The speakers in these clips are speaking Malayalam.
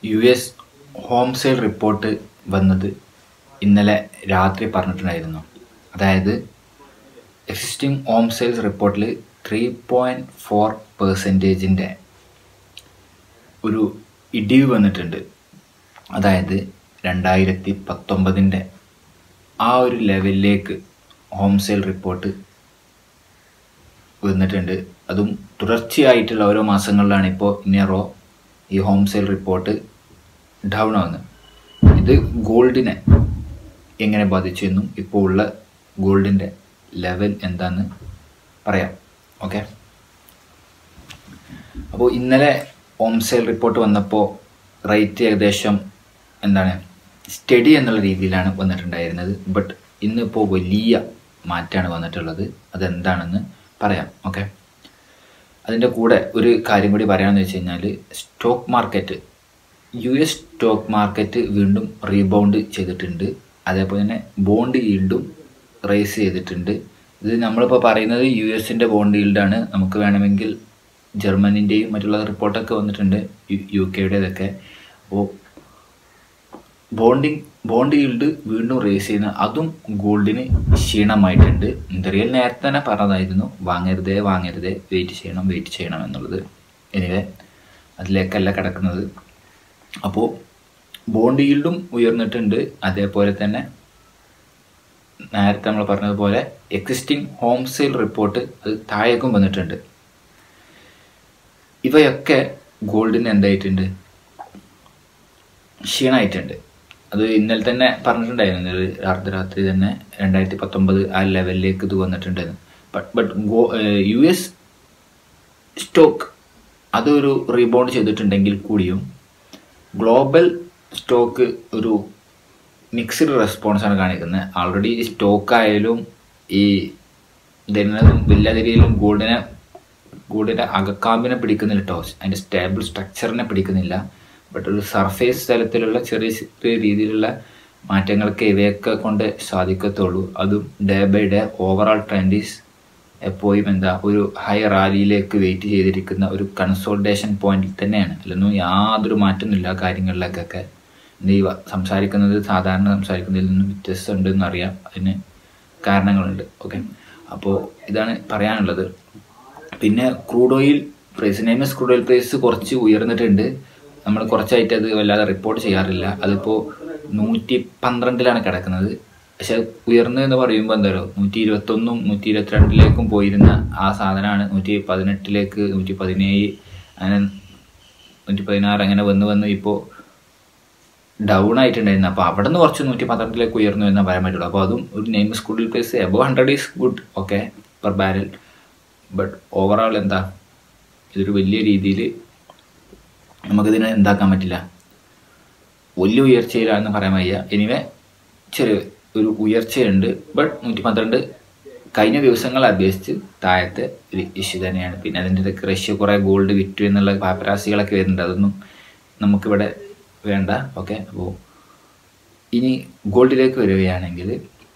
U S home sale report വന്നത് ഇന്നലെ രാത്രി പറഞ്ഞിട്ടുണ്ടായിരുന്നു അതായത് എക്സിസ്റ്റിംഗ് ഹോം സെയിൽസ് റിപ്പോർട്ടിൽ ത്രീ പോയിൻറ്റ് ഫോർ പെർസെൻറ്റേജിൻ്റെ ഒരു ഇടിവ് വന്നിട്ടുണ്ട് അതായത് രണ്ടായിരത്തി പത്തൊമ്പതിൻ്റെ ആ ഒരു ലെവലിലേക്ക് ഹോം സെയിൽ റിപ്പോർട്ട് വന്നിട്ടുണ്ട് അതും തുടർച്ചയായിട്ടുള്ള ഓരോ മാസങ്ങളിലാണ് ഇപ്പോൾ ഇനിയറോ ഈ ഹോം സെയിൽ റിപ്പോർട്ട് ഡൗൺ ആവുന്നത് ഇത് ഗോൾഡിനെ എങ്ങനെ ബാധിച്ചു എന്നും ഇപ്പോൾ ഉള്ള ഗോൾഡിൻ്റെ ലെവൽ എന്താന്ന് പറയാം ഓക്കെ അപ്പോൾ ഇന്നലെ ഹോം സെയിൽ റിപ്പോർട്ട് വന്നപ്പോൾ റേറ്റ് ഏകദേശം എന്താണ് സ്റ്റഡി എന്നുള്ള രീതിയിലാണ് വന്നിട്ടുണ്ടായിരുന്നത് ബട്ട് ഇന്നിപ്പോൾ വലിയ മാറ്റമാണ് വന്നിട്ടുള്ളത് അതെന്താണെന്ന് പറയാം ഓക്കെ അതിൻ്റെ കൂടെ ഒരു കാര്യം കൂടി പറയാമെന്ന് വെച്ച് കഴിഞ്ഞാൽ stock market U S stock market വീണ്ടും റീബൗണ്ട് ചെയ്തിട്ടുണ്ട് അതേപോലെ തന്നെ ബോണ്ട് ഈൽഡും റേസ് ചെയ്തിട്ടുണ്ട് ഇത് നമ്മളിപ്പോൾ പറയുന്നത് യു എസിൻ്റെ ബോണ്ട് ഈൽഡാണ് നമുക്ക് വേണമെങ്കിൽ ജർമ്മനിൻ്റെയും മറ്റുള്ള റിപ്പോർട്ടൊക്കെ വന്നിട്ടുണ്ട് യു കെയുടേതൊക്കെ അപ്പോൾ ബോണ്ടിങ് ബോണ്ട് ഈൽഡ് വീണ്ടും റേസ് ചെയ്യുന്ന അതും ഗോൾഡിന് ക്ഷീണമായിട്ടുണ്ട് ഇന്ത്യയിൽ നേരത്തെ തന്നെ പറഞ്ഞതായിരുന്നു വാങ്ങരുതേ വാങ്ങരുതേ വെയിറ്റ് ചെയ്യണം വെയിറ്റ് ചെയ്യണം എന്നുള്ളത് എനിവേ അതിലേക്കല്ല കിടക്കുന്നത് അപ്പോൾ ബോണ്ട് ഈൽഡും ഉയർന്നിട്ടുണ്ട് അതേപോലെ തന്നെ നേരത്തെ നമ്മൾ പറഞ്ഞതുപോലെ എക്സിസ്റ്റിംഗ് ഹോം സെയിൽ റിപ്പോർട്ട് അത് താഴേക്കും വന്നിട്ടുണ്ട് ഇവയൊക്കെ ഗോൾഡിന് എന്തായിട്ടുണ്ട് ക്ഷീണമായിട്ടുണ്ട് അത് ഇന്നലെ തന്നെ പറഞ്ഞിട്ടുണ്ടായിരുന്നു ഇത് അർദ്ധരാത്രി തന്നെ രണ്ടായിരത്തി പത്തൊമ്പത് ആ ലെവലിലേക്ക് ഇത് വന്നിട്ടുണ്ടായിരുന്നു but but go U S stock അതൊരു റീബൗണ്ട് ചെയ്തിട്ടുണ്ടെങ്കിൽ കൂടിയും ഗ്ലോബൽ സ്റ്റോക്ക് ഒരു മിക്സ്ഡ് റെസ്പോൺസാണ് കാണിക്കുന്നത് ആൾറെഡി സ്റ്റോക്ക് ആയാലും ഈ ഇതിനും വലിയ രീതിയിലും ഗോൾഡിനെ ഗോൾഡിൻ്റെ അകക്കാമ്പിനെ പിടിക്കുന്നില്ല ടോസ് അതിൻ്റെ സ്റ്റേബിൾ സ്ട്രക്ചറിനെ പിടിക്കുന്നില്ല ബട്ട് ഒരു സർഫേസ് തലത്തിലുള്ള ചെറിയ ചെറിയ രീതിയിലുള്ള മാറ്റങ്ങൾക്ക് ഇവയൊക്കെ കൊണ്ട് സാധിക്കത്തുള്ളൂ അതും day by day overall trend is എപ്പോഴും എന്താ ഒരു ഹൈ റാലിയിലേക്ക് വെയിറ്റ് ചെയ്തിരിക്കുന്ന ഒരു കൺസോൾട്ടേഷൻ പോയിന്റിൽ തന്നെയാണ് അല്ലൊന്നും യാതൊരു മാറ്റമൊന്നുമില്ല ആ കാര്യങ്ങളിലേക്കൊക്കെ ഈ സംസാരിക്കുന്നത് സാധാരണ സംസാരിക്കുന്നതിൽ നിന്നും വ്യത്യസ്തമുണ്ട് എന്നറിയാം അതിന് കാരണങ്ങളുണ്ട് ഓക്കെ അപ്പോൾ ഇതാണ് പറയാനുള്ളത് പിന്നെ crude oil price NYMEX crude oil price കുറച്ച് ഉയർന്നിട്ടുണ്ട് നമ്മൾ കുറച്ചായിട്ട് അത് വല്ലാതെ റിപ്പോർട്ട് ചെയ്യാറില്ല അതിപ്പോൾ നൂറ്റി പന്ത്രണ്ടിലാണ് കിടക്കുന്നത് പക്ഷെ ഉയർന്നു എന്ന് പറയുമ്പോൾ എന്താ പറയുക നൂറ്റി ഇരുപത്തൊന്നും നൂറ്റി ഇരുപത്തിരണ്ടിലേക്കും പോയിരുന്ന ആ സാധനമാണ് നൂറ്റി പതിനെട്ടിലേക്ക് നൂറ്റി പതിനേഴ് അങ്ങനെ നൂറ്റി പതിനാറ് അങ്ങനെ വന്ന് വന്ന് ഇപ്പോൾ ഡൗൺ ആയിട്ടുണ്ടായിരുന്നു അപ്പോൾ അവിടെ നിന്ന് കുറച്ച് നൂറ്റി പന്ത്രണ്ടിലേക്ക് ഉയർന്നു എന്ന് പറയാൻ പറ്റുള്ളൂ അപ്പോൾ അതും ഒരു നെയിം സ്കൂളിൽ price above hundred is good okay per barrel but overall എന്താ ഇതൊരു വലിയ രീതിയിൽ നമുക്കിതിനെ എന്താക്കാൻ പറ്റില്ല വലിയ ഉയർച്ചയിലാണെന്ന് പറയാൻ വയ്യ എനിവേ ചെറിയ ഒരു ഉയർച്ചയുണ്ട് ബട്ട് നൂറ്റി പന്ത്രണ്ട് കഴിഞ്ഞ ദിവസങ്ങളെ അപേക്ഷിച്ച് താഴത്തെ ഒരു ഇഷ്യൂ തന്നെയാണ് പിന്നെ അതിൻ്റെ ഇടയ്ക്ക് റഷ്യ കുറേ ഗോൾഡ് വിറ്റു എന്നുള്ള പാപ്പരാസികളൊക്കെ വരുന്നുണ്ട് അതൊന്നും നമുക്കിവിടെ വേണ്ട ഓക്കെ അപ്പോൾ ഇനി ഗോൾഡിലേക്ക് വരികയാണെങ്കിൽ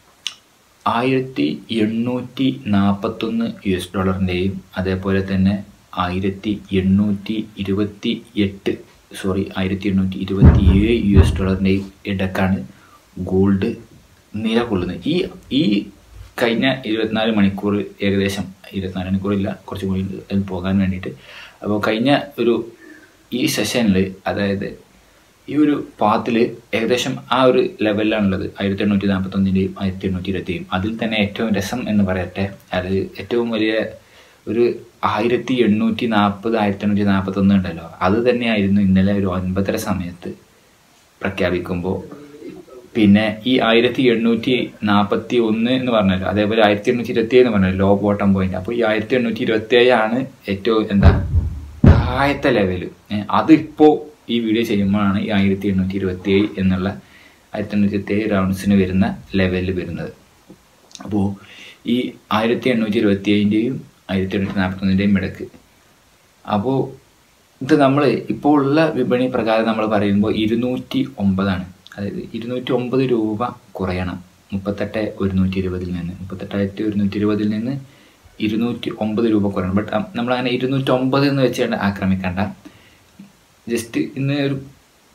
ആയിരത്തി എണ്ണൂറ്റി നാൽപ്പത്തൊന്ന് യു എസ് ഡോളറിൻ്റെയും അതേപോലെ തന്നെ ആയിരത്തി എണ്ണൂറ്റി ഇരുപത്തി എട്ട് സോറി ആയിരത്തി എണ്ണൂറ്റി ഇരുപത്തി ഏഴ് യു എസ് ഡോളറിൻ്റെയും ഇടക്കാണ് ഗോൾഡ് നിലകൊള്ളുന്നത് ഈ ഈ കഴിഞ്ഞ ഇരുപത്തിനാല് മണിക്കൂർ ഏകദേശം ഇരുപത്തിനാല് മണിക്കൂറില്ല കുറച്ചും കൂടി അതിൽ പോകാൻ വേണ്ടിയിട്ട് അപ്പോൾ കഴിഞ്ഞ ഒരു ഈ സെഷനിൽ അതായത് ഈ ഒരു പാത്തിൽ ഏകദേശം ആ ഒരു ലെവലിലാണുള്ളത് ആയിരത്തി എണ്ണൂറ്റി നാൽപ്പത്തൊന്നിൻ്റെയും ആയിരത്തി എണ്ണൂറ്റി ഇരുപത്തിയും അതിൽ തന്നെ ഏറ്റവും രസം എന്ന് പറയട്ടെ അത് ഏറ്റവും വലിയ ഒരു ആയിരത്തി എണ്ണൂറ്റി നാൽപ്പത് ആയിരത്തി എണ്ണൂറ്റി നാൽപ്പത്തൊന്ന് ഉണ്ടല്ലോ അത് തന്നെയായിരുന്നു ഇന്നലെ ഒരു ഒൻപതര സമയത്ത് പ്രഖ്യാപിക്കുമ്പോൾ പിന്നെ ഈ ആയിരത്തി എണ്ണൂറ്റി നാൽപ്പത്തി ഒന്ന് എന്ന് പറഞ്ഞല്ലോ അതേപോലെ ആയിരത്തി എണ്ണൂറ്റി ഇരുപത്തി എന്ന് പറഞ്ഞല്ലോ ലോ ബോട്ടം പോയിന്റ് അപ്പോൾ ഈ ആയിരത്തി എണ്ണൂറ്റി ഇരുപത്തി ഏഴാണ് ഏറ്റവും എന്താ താഴത്തെ ലെവല് അതിപ്പോൾ ഈ വീഡിയോ ചെയ്യുമ്പോഴാണ് ഈ ആയിരത്തി എണ്ണൂറ്റി ഇരുപത്തി ഏഴ് എന്നുള്ള ആയിരത്തി എണ്ണൂറ്റി ഇരുപത്തി ഏഴ് റൗണ്ട്സിന് വരുന്ന ലെവലിൽ വരുന്നത് അപ്പോൾ ഈ ആയിരത്തി എണ്ണൂറ്റി ഇരുപത്തി ഏഴിൻ്റെയും ആയിരത്തി എണ്ണൂറ്റി നാൽപ്പത്തൊന്നിൻ്റെയും ഇടക്ക് അപ്പോൾ ഇത് നമ്മൾ ഇപ്പോൾ ഉള്ള വിപണി പ്രകാരം നമ്മൾ പറയുമ്പോൾ ഇരുന്നൂറ്റി ഒമ്പതാണ് അതായത് ഇരുന്നൂറ്റി ഒമ്പത് രൂപ കുറയണം മുപ്പത്തെട്ട് ഒരുന്നൂറ്റി ഇരുപതിൽ നിന്ന് മുപ്പത്തെട്ടായിരത്തി ഒരുന്നൂറ്റി ഇരുപതിൽ നിന്ന് ഇരുന്നൂറ്റി ഒമ്പത് രൂപ കുറയണം ബട്ട് നമ്മളങ്ങനെ ഇരുന്നൂറ്റി ഒമ്പത് എന്ന് വെച്ചുകൊണ്ട് ആക്രമിക്കണ്ട ജസ്റ്റ് ഇന്ന് ഒരു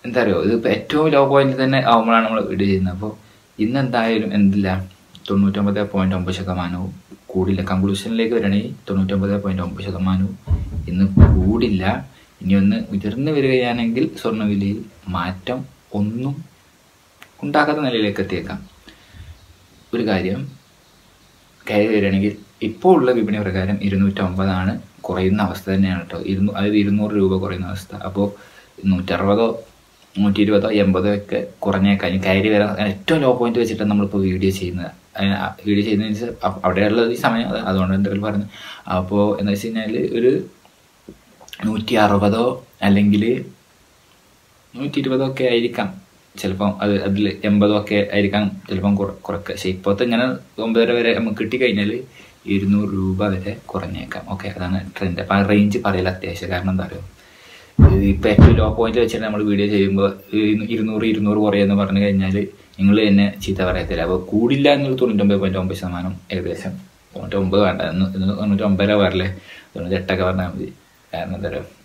എന്താ പറയുക ഇതിപ്പോൾ ഏറ്റവും ലോ പോയിന്റ് തന്നെ ആകുമ്പോഴാണ് നമ്മൾ വീഡിയോ ചെയ്യുന്നത് അപ്പോൾ ഇന്ന് എന്തായാലും എന്തില്ല തൊണ്ണൂറ്റൊമ്പത് പോയിന്റ് ഒമ്പത് ശതമാനവും കൂടില്ല കൺക്ലൂഷനിലേക്ക് വരികയാണെങ്കിൽ തൊണ്ണൂറ്റൊമ്പത് പോയിന്റ് ഒമ്പത് ശതമാനവും ഇന്ന് കൂടില്ല ഇനി ഒന്ന് ഉയർന്നു വരികയാണെങ്കിൽ സ്വർണ്ണവിലയിൽ മാറ്റം ഒന്നും ഉണ്ടാക്കാത്ത നിലയിലേക്ക് എത്തിയേക്കാം ഒരു കാര്യം കയറി വരികയാണെങ്കിൽ ഇപ്പോൾ ഉള്ള വിപണി പ്രകാരം ഇരുന്നൂറ്റമ്പതാണ് കുറയുന്ന അവസ്ഥ തന്നെയാണ് കേട്ടോ ഇരുന്നൂ അതായത് ഇരുന്നൂറ് രൂപ കുറയുന്ന അവസ്ഥ അപ്പോൾ നൂറ്ററുപതോ നൂറ്റി ഇരുപതോ എൺപതോ ഒക്കെ കുറഞ്ഞേക്കാം ഇനി കയറി വരാൻ ഏറ്റവും ലോ പോയിന്റ് വെച്ചിട്ടാണ് നമ്മളിപ്പോൾ വീഡിയോ ചെയ്യുന്നത് അതിന് ആ വീഡിയോ ചെയ്യുന്നതിന് വെച്ചാൽ അ- അവിടെയുള്ളത് ഈ സമയം അത് അതുകൊണ്ട് എന്തെങ്കിലും പറഞ്ഞു അപ്പോൾ എന്ന് വെച്ച് കഴിഞ്ഞാൽ ഒരു നൂറ്റി അറുപതോ അല്ലെങ്കിൽ നൂറ്റി ഇരുപതോ ഒക്കെ ആയിരിക്കാം ചിലപ്പം അത് അതിൽ എൺപതോ ഒക്കെ ആയിരിക്കാം ചിലപ്പം കുറ- കുറയ്ക്കുക പക്ഷേ ഇപ്പോഴത്തെ ഇങ്ങനെ ഒമ്പതര വരെ നമുക്ക് കിട്ടിക്കഴിഞ്ഞാൽ ഇരുന്നൂറ് രൂപ വരെ കുറഞ്ഞേക്കാം ഓക്കെ അതാണ് ട്രെൻഡ് അപ്പം ആ റേഞ്ച് പറയൽ അത്യാവശ്യം കാരണം എന്താ പറയുക ഇപ്പം ഏറ്റവും ലോ പോയിന്റ് വെച്ചിട്ട് നമ്മൾ വീഡിയോ ചെയ്യുമ്പോൾ ഇരുന്നൂറ് ഇരുന്നൂറ് കുറയെന്ന് പറഞ്ഞു കഴിഞ്ഞാൽ നിങ്ങൾ തന്നെ ചീത്ത പറയത്തില്ല അപ്പോൾ കൂടില്ല എന്നുള്ള തൊണ്ണൂറ്റൊമ്പത് പോയിന്റ് ഒമ്പത് ശതമാനം ഏകദേശം തൊണ്ണൂറ്റൊമ്പത് വേണ്ട ഇന്ന് ഇന്ന് തൊണ്ണൂറ്റൊമ്പതര വരല്ലേ തൊണ്ണൂറ്റെട്ടൊക്കെ പറഞ്ഞാൽ മതി കാരണം എന്താ പറയുക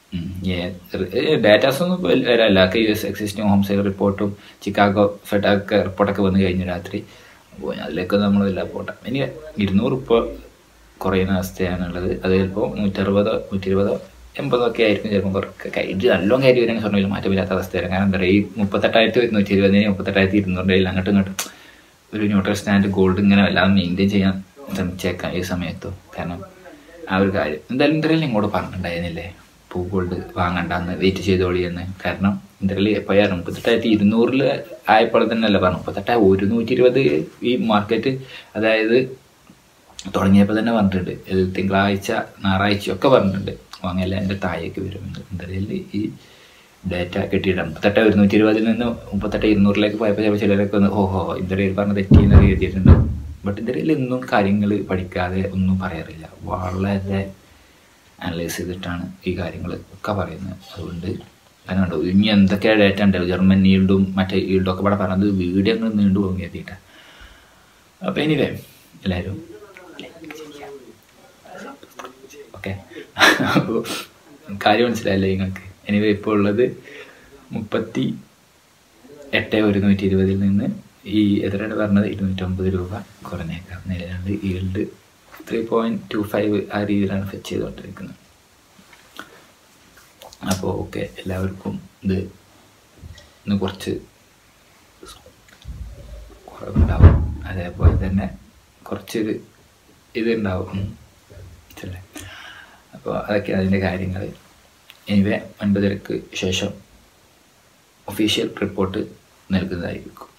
ഡാറ്റാസ് ഒന്നും ഇപ്പൊ വരാല്ല ഒക്കെ U S existing home sale റിപ്പോർട്ടും ചിക്കാഗോ ഫെഡൊക്കെ റിപ്പോർട്ടൊക്കെ വന്നു കഴിഞ്ഞു രാത്രി അപ്പോൾ അതിലേക്ക് നമ്മൾ വല്ല പോട്ടെ ഇനി ഇരുന്നൂറ് ഇപ്പോൾ കുറയുന്ന അവസ്ഥയാണുള്ളത് അത് ചിലപ്പോൾ നൂറ്ററുപതോ നൂറ്റി ഇരുപതോ എൺപതോ ഒക്കെ ആയിരിക്കും ചിലപ്പോൾ കുറച്ച് കഴിഞ്ഞ് നല്ലോണം കയറി വരാൻ സ്വർണ്ണയിൽ മാറ്റമില്ലാത്ത അവസ്ഥയാണ് കാരണം എന്താ പറയുക ഈ മുപ്പത്തെട്ടായിരത്തി നൂറ്റി ഇരുപതിന് മുപ്പത്തെട്ടായിരത്തി ഇരുന്നൂറിൻ്റെ കയ്യിൽ അങ്ങോട്ടും ഇങ്ങോട്ടും ഒരു ന്യൂട്രൽ സ്റ്റാൻഡ് ഗോൾഡ് ഇങ്ങനെ വല്ലാതെ മെയിൻറ്റെയിൻ ചെയ്യാൻ ശ്രമിച്ചേക്കാം ഈ സമയത്തും കാരണം ആ ഒരു കാര്യം എന്തായാലും ഇന്ത്യയിൽ ഇങ്ങോട്ട് പറഞ്ഞിട്ടുണ്ടായിരുന്നില്ലേ പൂ ഗോൾഡ് വാങ്ങണ്ടെന്ന് വെയിറ്റ് ചെയ്തോളി എന്ന് കാരണം ഇന്ത്യയിൽ എപ്പോഴാണ് മുപ്പത്തെട്ടായിരത്തി ഇരുന്നൂറിൽ ആയപ്പോൾ തന്നെ അല്ല പറഞ്ഞു മുപ്പത്തെട്ടായി ഒരു നൂറ്റി ഇരുപത് ഈ മാർക്കറ്റ് അതായത് തുടങ്ങിയപ്പോൾ തന്നെ പറഞ്ഞിട്ടുണ്ട് ഇത് തിങ്കളാഴ്ച ഞായറാഴ്ച ഒക്കെ പറഞ്ഞിട്ടുണ്ട് വാങ്ങിയല്ല എൻ്റെ താഴേക്ക് വരും ഇന്ത്യയിൽ ഈ ഡാറ്റ കിട്ടിയിട്ട് മുപ്പത്തെട്ട് ഒരുന്നൂറ്റി ഇരുപതിൽ നിന്ന് മുപ്പത്തെട്ട് ഇരുന്നൂറിലേക്ക് പോയപ്പോൾ ചിലപ്പോൾ ചിലരൊക്കെ ഒന്ന് ഓഹോ ഇന്ത്യയിൽ പറഞ്ഞ തെറ്റിയെന്ന് എഴുതിയിട്ടുണ്ട് ബട്ട് ഇന്ത്യയിൽ ഇന്നും കാര്യങ്ങൾ പഠിക്കാതെ ഒന്നും പറയാറില്ല വളരെ അനലൈസ് ചെയ്തിട്ടാണ് ഈ കാര്യങ്ങൾ ഒക്കെ പറയുന്നത് അതുകൊണ്ട് അതിനുണ്ടോ ഇനി എന്തൊക്കെ ഡേറ്റ ഉണ്ട് ജർമ്മൻ ഈൽഡും മറ്റേ ഈൽഡും ഒക്കെ ഇവിടെ പറഞ്ഞത് വീഡിയോ അങ്ങ് നീണ്ടു പോകും എത്തിയിട്ട് അപ്പോൾ എനിവേ എല്ലാവരും ഓക്കെ അപ്പോൾ കാര്യം മനസ്സിലായല്ലേ നിങ്ങൾക്ക് എനിവേ ഇപ്പോൾ ഉള്ളത് മുപ്പത്തി എട്ട് ഒരുന്നൂറ്റി ഇരുപതിൽ നിന്ന് ഈ എത്രയാണ് പറഞ്ഞത് ഇരുന്നൂറ്റമ്പത് രൂപ കുറഞ്ഞേക്കാം നിലവിലുണ്ട് yield three point two five ആ രീതിയിലാണ് ഫെച്ച് ചെയ്തുകൊണ്ടിരിക്കുന്നത് അപ്പോൾ ഓക്കെ എല്ലാവർക്കും ഇത് ഇന്ന് കുറച്ച് കുറവുണ്ടാവും അതേപോലെ തന്നെ കുറച്ചൊരു ഇതുണ്ടാവും മനസ്സിലായി അപ്പോൾ അതൊക്കെ അതിൻ്റെ കാര്യങ്ങൾ എനിവേ ഒൻപതരക്ക് ശേഷം ഒഫീഷ്യൽ റിപ്പോർട്ട് നൽകുന്നതായിരിക്കും